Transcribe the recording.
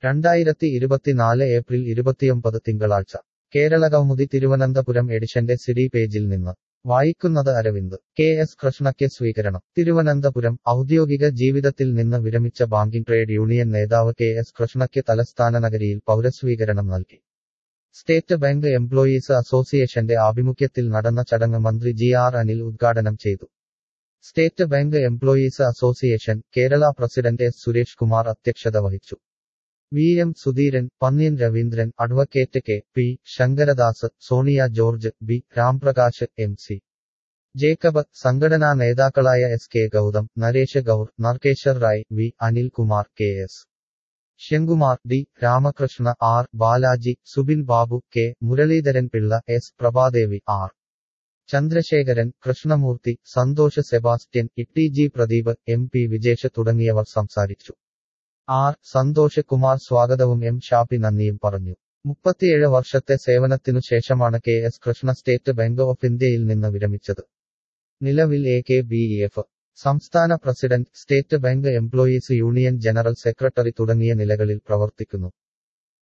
രണ്ടായിരത്തി ഇരുപത്തിനാല് ഏപ്രിൽ ഇരുപത്തിയൊമ്പത് തിങ്കളാഴ്ച കേരളകൗമുദി തിരുവനന്തപുരം എഡിഷന്റെ സിഡി പേജിൽ നിന്ന് വായിക്കുന്നത് അരവിന്ദ് കെ എസ് കൃഷ്ണയ്ക്ക് സ്വീകരണം തിരുവനന്തപുരം ഔദ്യോഗിക ജീവിതത്തിൽ നിന്ന് വിരമിച്ച ബാങ്കിംഗ് ട്രേഡ് യൂണിയൻ നേതാവ് കെ എസ് കൃഷ്ണയ്ക്ക് തലസ്ഥാന നഗരിയിൽ പൗരസ്വീകരണം നൽകി സ്റ്റേറ്റ് ബാങ്ക് എംപ്ലോയീസ് അസോസിയേഷന്റെ ആഭിമുഖ്യത്തിൽ നടന്ന ചടങ്ങ് മന്ത്രി ജി ആർ അനിൽ ഉദ്ഘാടനം ചെയ്തു state bank employees association Kerala president S Suresh Kumar അധ്യക്ഷത വഹിച്ചു V M Sudheeran Pannyan Raveendran advocate K P Sankaradas Sonia George B Ramprakash M C Jacob സംഘടനാ നേതാക്കളായ S K Gautam Naresh Gaur Narkeshwar Rai V Anilkumar K S Sankumar D Ramakrishna R Balaji Subin Babu K Muraleedharan Pillai S Prabhadevi R Chandrasekharan Krishnamurthy Santhosh Sebastian Itty G Pradeep M P Vijesh തുടങ്ങിയവർ സംസാരിച്ചു ആർ സന്തോഷ് കുമാർ സ്വാഗതവും എം ഷാപ്പി നന്ദിയും പറഞ്ഞു മുപ്പത്തിയേഴ് വർഷത്തെ സേവനത്തിനു ശേഷമാണ് K S Krishna state bank of ഇന്ത്യയിൽ നിന്ന് വിരമിച്ചത് നിലവിൽ എ കെ ബി എഫ് സംസ്ഥാന president state bank employees union general secretary തുടങ്ങിയ നിലകളിൽ പ്രവർത്തിക്കുന്നു